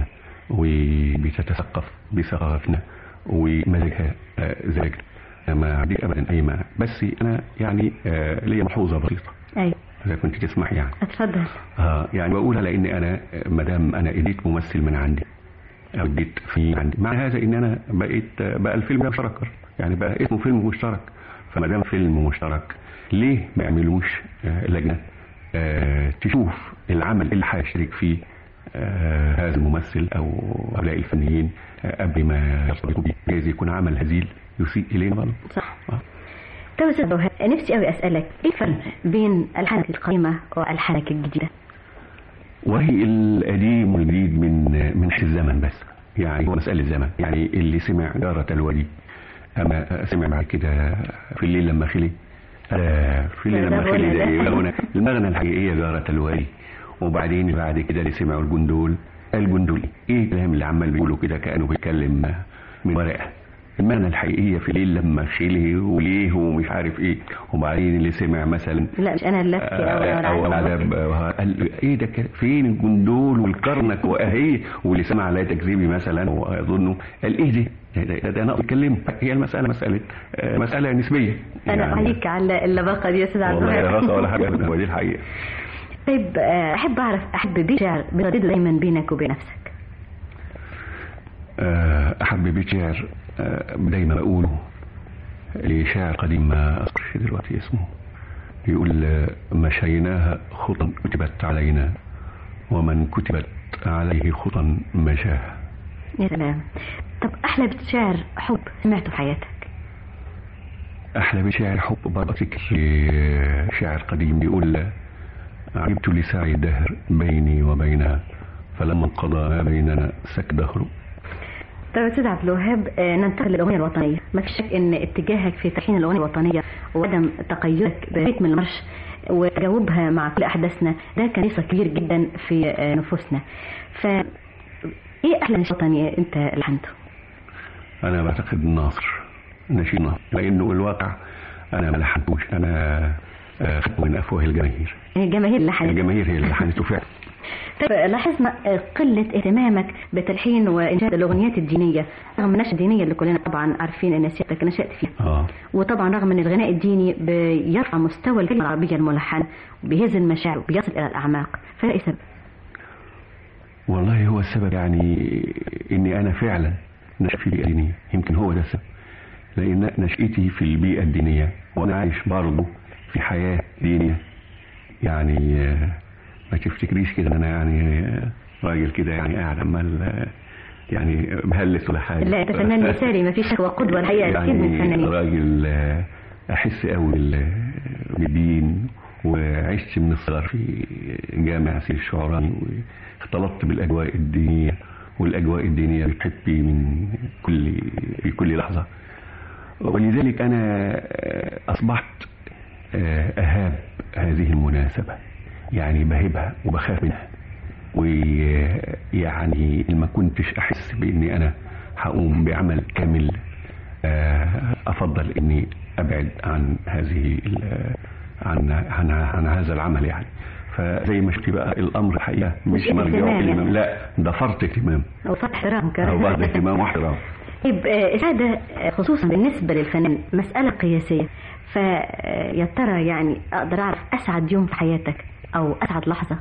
وبتتثقف بثقافتنا ومزاجها آه، زاجنا ما عنديش ابدا اي مانع بس انا يعني آه، ليا ملحوظه بسيطه أيوة اذا كنت تسمح يعني اتفضل اه يعني بقولها لان انا ما دام انا اديت ممثل من عندي او اديت في عندي مع هذا ان انا بقيت بقى الفيلم ده مشترك يعني بقى اسمه فيلم مشترك فما دام فيلم مشترك ليه ما يعملوش آه، لجنه آه، تشوف العمل اللي هيشترك فيه آه، هذا الممثل او هؤلاء الفنيين آه، قبل ما يرتبطوا بيه جايز يكون عمل هزيل يسيء الينا برضه صح طب يا أستاذ وهاب نفسي قوي أسألك إيه الفرق بين ألحانك القديمة وألحانك الجديدة؟ وهي القديم والجديد من من حيث الزمن بس يعني هو مسألة زمن يعني اللي سمع جارة الولي أما سمع بعد كده في الليل لما خلي آه في الليل لما خلي ده إيه؟ هنا المغنى الحقيقية جارة الولي وبعدين بعد كده اللي سمعوا الجندول الجندول ايه الكلام اللي عمال بيقولوا كده كانه بيتكلم من ورقه المعنى الحقيقية في ليل لما خلي وليه ومش عارف ايه وبعدين اللي سمع مثلا لا مش أنا اللي أبكي أو آه، او أنا عذاب آه، قال ايه ده كده؟ فين الجندول والكرنك واهي واللي سمع لا تكذيبي مثلا واظنه قال ايه ده؟ ده, ده, ده انا اتكلم هي المساله مساله آه، مساله نسبيه أنا أحييك على اللباقة دي يا أستاذ عبد والله لا الوهاب راسه ولا حاجه أبداً، هو دي الحقيقه طيب آه، أحب أعرف أحب بيت شعر بتردده دايما بينك وبين نفسك آه، احب بيت شعر آه، دايما اقوله لشاعر قديم ما اذكرش دلوقتي اسمه يقول آه، مشيناها خطا كتبت علينا ومن كتبت عليه خطا مشاها يا سلام طب أحلى بيت شعر حب سمعته في حياتك احلى بشعر حب برضه افتكر شاعر قديم بيقول عجبت لسعي الدهر بيني وبينها فلما انقضى ما بيننا سك دهره طيب يا أستاذ عبد الوهاب آه، ننتقل للأغنية الوطنية ما فيش شك إن اتجاهك في تلحين الأغنية الوطنية وعدم تقيدك بريتم المرش وتجاوبها مع كل أحداثنا ده كان ليس كبير جدا في آه، نفوسنا ف إيه أحلى نشيد وطني أنت لحنته؟ انا بعتقد الناصر نشيد ناصر لانه الواقع انا ما لحنتوش انا آه، خدته من افواه الجماهير الجماهير اللي حنت الجماهير هي اللي لحنته فعلا طيب لاحظنا آه، قلة اهتمامك بتلحين وإنشاد الأغنيات الدينية رغم النشأة الدينية اللي كلنا طبعا عارفين إن سيادتك نشأت فيها اه وطبعا رغم ان الغناء الديني بيرفع مستوى الكلمه العربيه الملحنه وبيهز المشاعر وبيصل الى الاعماق فايه سبب؟ والله هو السبب يعني اني انا فعلا نشأت في بيئة دينية يمكن هو ده السبب لان نشأتي في البيئة الدينية وانا عايش برضه في حياة دينية يعني آه، ما تفتكريش كده ان انا يعني آه، راجل كده يعني قاعد عمال آه، يعني بهلس ولا حاجة لا انت فنان مثالي ما فيش شكوى قدوه الحقيقه كتير من يعني الفنانين راجل آه، احس قوي بال- بالدين وعشت من الصغر في جامع سير الشعراني واختلطت بالاجواء الدينيه والاجواء الدينيه بتحبي من كل في كل لحظه ولذلك انا آه، اصبحت آه، اهاب هذه المناسبه يعني بهبها وبخاف منها ويعني ما كنتش احس باني انا هقوم بعمل كامل آه، افضل اني ابعد عن هذه ال- عن عن عن هذا العمل يعني فزي ما شفتي بقى الامر الحقيقه مش مش مرجع اهتمام يعني. اهتمام لا ده فرط اهتمام أو فرط احترام او كمان بعض اهتمام واحترام طيب آه، السعادة آه، خصوصا بالنسبة للفنان مسألة قياسية فيا ترى يعني أقدر أعرف أسعد يوم في حياتك أو أسعد لحظة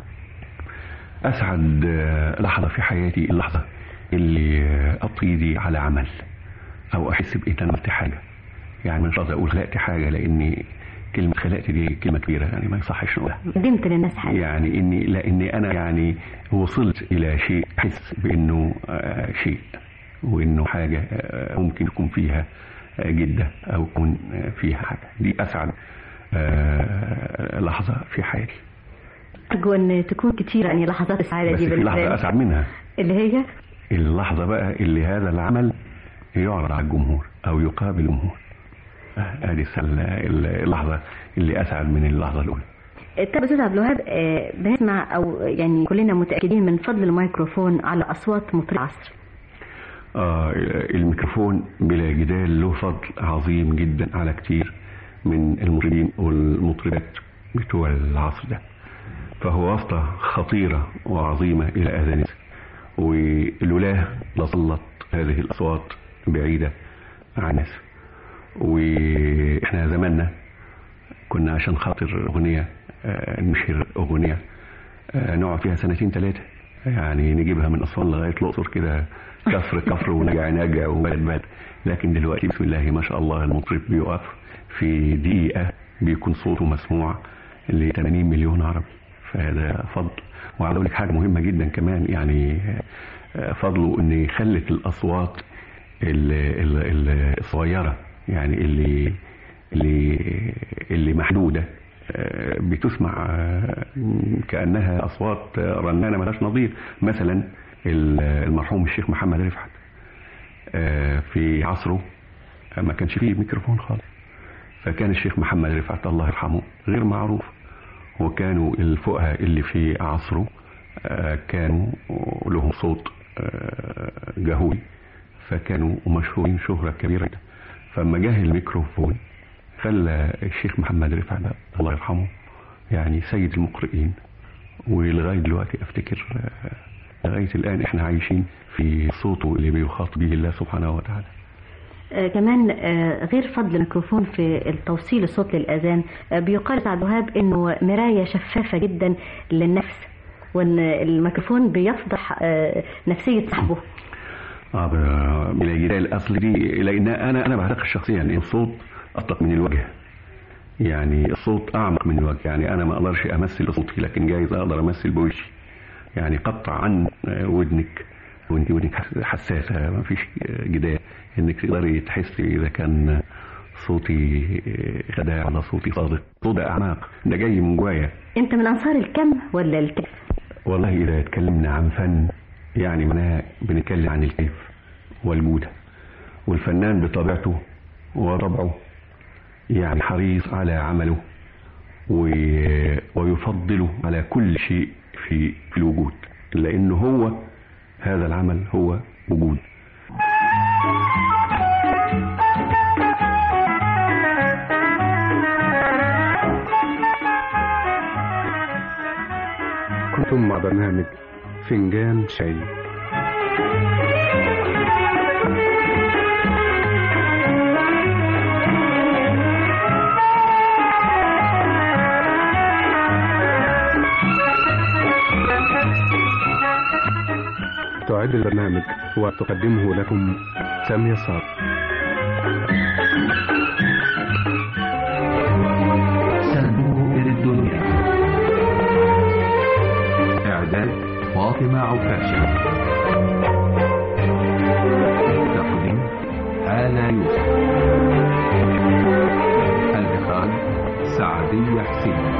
اسعد آه، لحظه في حياتي اللحظه اللي آه، اطيدي على عمل او احس بان انا عملت حاجه يعني مش قصدي اقول خلقت حاجه لاني كلمه خلقت دي كلمه كبيره يعني ما يصحش نقولها قدمت للناس حاجة يعني اني لاني انا يعني وصلت الى شيء احس بانه آه، شيء وانه حاجه آه، ممكن يكون فيها آه، جده او يكون آه، فيها حاجه دي اسعد آه، لحظه في حياتي أرجو أن تكون كتير يعني لحظات السعادة بس دي في لحظه بالنسبة اسعد منها اللي هي اللحظه بقى اللي هذا العمل يعرض على الجمهور او يقابل الجمهور آه، ادي السل- اللحظه اللي اسعد من اللحظه الاولى طب أستاذ عبد الوهاب آه، بنسمع أو يعني كلنا متأكدين من فضل الميكروفون على أصوات مطرب العصر آه الميكروفون بلا جدال له فضل عظيم جدا على كتير من المطربين والمطربات بتوع العصر ده فهو واسطة خطيرة وعظيمة إلى أذان الناس ولولاه لظلت هذه الأصوات بعيدة عن الناس وإحنا زماننا كنا عشان خاطر أغنية آه، نشهر أغنية آه، نقعد فيها سنتين ثلاثة يعني نجيبها من أسوان لغاية الأقصر كده كفر كفر ونجع نجع وبلد بلد لكن دلوقتي بسم الله ما شاء الله المطرب بيقف في دقيقة بيكون صوته مسموع ل 80 مليون عربي فهذا فضل وعاوز اقول لك حاجه مهمه جدا كمان يعني آه، فضله ان خلت الاصوات ال- ال- ال- الصغيره يعني اللي اللي اللي محدوده آه، بتسمع آه، كانها اصوات آه، رنانه ملهاش نظير مثلا ال- المرحوم الشيخ محمد رفعت آه، في عصره آه، ما كانش فيه ميكروفون خالص فكان الشيخ محمد رفعت الله يرحمه غير معروف وكانوا الفقهاء اللي في عصره آه، كانوا لهم صوت آه، جهوري فكانوا مشهورين شهرة كبيرة جدا فلما جه الميكروفون خلى الشيخ محمد رفعت الله يرحمه يعني سيد المقرئين ولغاية دلوقتي أفتكر آه، لغاية الآن إحنا عايشين في صوته اللي بيخاطب به الله سبحانه وتعالى آه، كمان آه، غير فضل الميكروفون في التوصيل الصوت للأذان آه، بيقال سعد وهاب إنه مراية شفافة جدا للنفس وإن الميكروفون بيفضح آه، نفسية صاحبه اه ب- بلا جدال اصل دي لان انا انا بعتقد شخصيا ان الصوت اطلق من الوجه يعني الصوت اعمق من الوجه يعني انا ما اقدرش امثل بصوتي لكن جايز اقدر امثل بوشي يعني قطع عن آه، ودنك وانت ودنك حس- حساسه ما فيش آه، جدال انك تقدري تحسي اذا كان صوتي آه، خداع ولا صوتي صادق صوت ده اعماق ده جاي من جوايا أنت من أنصار الكم ولا الكيف والله إذا اتكلمنا عن فن يعني معناها بنتكلم عن الكيف والجودة والفنان بطبيعته وطبعه يعني حريص على عمله و- ويفضله على كل شيء في في الوجود لأنه هو هذا العمل هو وجود كنتم مع برنامج فنجان شاي تعد البرنامج وتقدمه لكم سامية صار صندوق الدنيا إعداد فاطمة عكاشة تقديم هالة يوسف الإخراج سعدية حسين